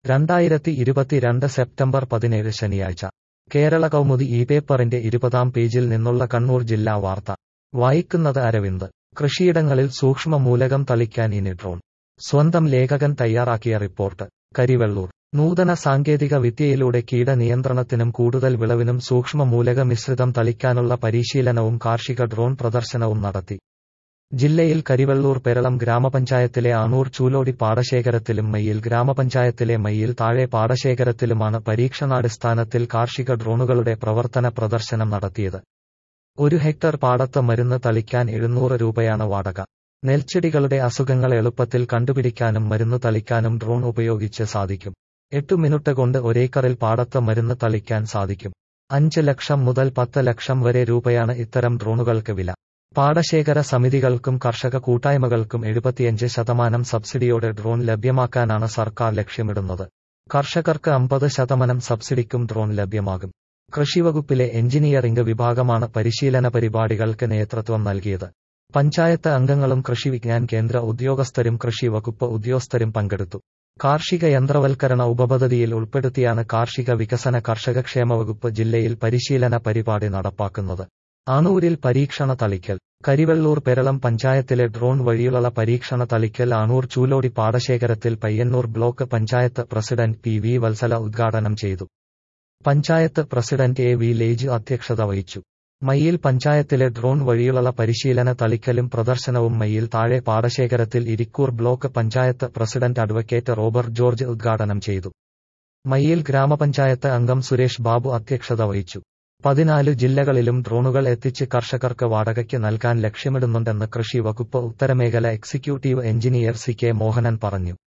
രണ്ടായിരത്തി ഇരുപത്തിരണ്ട് സെപ്റ്റംബർ പതിനേഴ് ശനിയാഴ്ച കേരള കൗമുദി ഈ പേപ്പറിന്റെ ഇരുപതാം പേജിൽ നിന്നുള്ള കണ്ണൂർ ജില്ലാ വാർത്ത വായിക്കുന്നത് അരവിന്ദ് കൃഷിയിടങ്ങളിൽ സൂക്ഷ്മ മൂലകം തളിക്കാൻ ഇനി ഡ്രോൺ സ്വന്തം ലേഖകൻ തയ്യാറാക്കിയ റിപ്പോർട്ട് കരിവെള്ളൂർ നൂതന സാങ്കേതിക വിദ്യയിലൂടെ കീടനിയന്ത്രണത്തിനും കൂടുതൽ വിളവിനും സൂക്ഷ്മ മൂലക മിശ്രിതം തളിക്കാനുള്ള പരിശീലനവും കാർഷിക ഡ്രോൺ പ്രദർശനവും നടത്തി ജില്ലയിൽ കരിവെള്ളൂർ പെരളം ഗ്രാമപഞ്ചായത്തിലെ ആണൂർ ചൂലോടി പാടശേഖരത്തിലും മയ്യിൽ ഗ്രാമപഞ്ചായത്തിലെ മയ്യിൽ താഴെ പാടശേഖരത്തിലുമാണ് പരീക്ഷണാടിസ്ഥാനത്തിൽ കാർഷിക ഡ്രോണുകളുടെ പ്രവർത്തന പ്രദർശനം നടത്തിയത് ഒരു ഹെക്ടർ പാടത്ത് മരുന്ന് തളിക്കാൻ എഴുന്നൂറ് രൂപയാണ് വാടക നെൽച്ചെടികളുടെ അസുഖങ്ങൾ എളുപ്പത്തിൽ കണ്ടുപിടിക്കാനും മരുന്ന് തളിക്കാനും ഡ്രോൺ ഉപയോഗിച്ച് സാധിക്കും എട്ടു മിനിറ്റ് കൊണ്ട് ഒരേക്കറിൽ പാടത്ത് മരുന്ന് തളിക്കാൻ സാധിക്കും അഞ്ച് ലക്ഷം മുതൽ പത്ത് ലക്ഷം വരെ രൂപയാണ് ഇത്തരം ഡ്രോണുകൾക്ക് വില പാടശേഖര സമിതികൾക്കും കർഷക കൂട്ടായ്മകൾക്കും എഴുപത്തിയഞ്ച് ശതമാനം സബ്സിഡിയോടെ ഡ്രോൺ ലഭ്യമാക്കാനാണ് സർക്കാർ ലക്ഷ്യമിടുന്നത് കർഷകർക്ക് അമ്പത് ശതമാനം സബ്സിഡിക്കും ഡ്രോൺ ലഭ്യമാകും കൃഷിവകുപ്പിലെ എഞ്ചിനീയറിംഗ് വിഭാഗമാണ് പരിശീലന പരിപാടികൾക്ക് നേതൃത്വം നൽകിയത് പഞ്ചായത്ത് അംഗങ്ങളും കൃഷി വിജ്ഞാൻ കേന്ദ്ര ഉദ്യോഗസ്ഥരും കൃഷി വകുപ്പ് ഉദ്യോഗസ്ഥരും പങ്കെടുത്തു കാർഷിക യന്ത്രവൽക്കരണ ഉപപദ്ധതിയിൽ ഉൾപ്പെടുത്തിയാണ് കാർഷിക വികസന കർഷകക്ഷേമ വകുപ്പ് ജില്ലയിൽ പരിശീലന പരിപാടി നടപ്പാക്കുന്നത് ആണൂരിൽ പരീക്ഷണ തളിക്കൽ കരിവെള്ളൂർ പെരളം പഞ്ചായത്തിലെ ഡ്രോൺ വഴിയുള്ള പരീക്ഷണ തളിക്കൽ ആണൂർ ചൂലോടി പാടശേഖരത്തിൽ Payyannur block panchayat president P V Vatsala ഉദ്ഘാടനം ചെയ്തു panchayat president A V Lej അധ്യക്ഷത വഹിച്ചു മയ്യിൽ പഞ്ചായത്തിലെ ഡ്രോൺ വഴിയുള്ള പരിശീലന തളിക്കലും പ്രദർശനവും മയ്യിൽ താഴെ പാടശേഖരത്തിൽ Irikkur block panchayat president advocate Robert George ഉദ്ഘാടനം ചെയ്തു മയ്യിൽ ഗ്രാമപഞ്ചായത്ത് അംഗം സുരേഷ് ബാബു അധ്യക്ഷത വഹിച്ചു പതിനാല് ജില്ലകളിലും ഡ്രോണുകൾ എത്തിച്ച് കർഷകർക്ക് വാടകയ്ക്ക് നൽകാൻ ലക്ഷ്യമിടുന്നുണ്ടെന്ന് കൃഷി വകുപ്പ് ഉത്തരമേഖല executive engineer C K Mohanan പറഞ്ഞു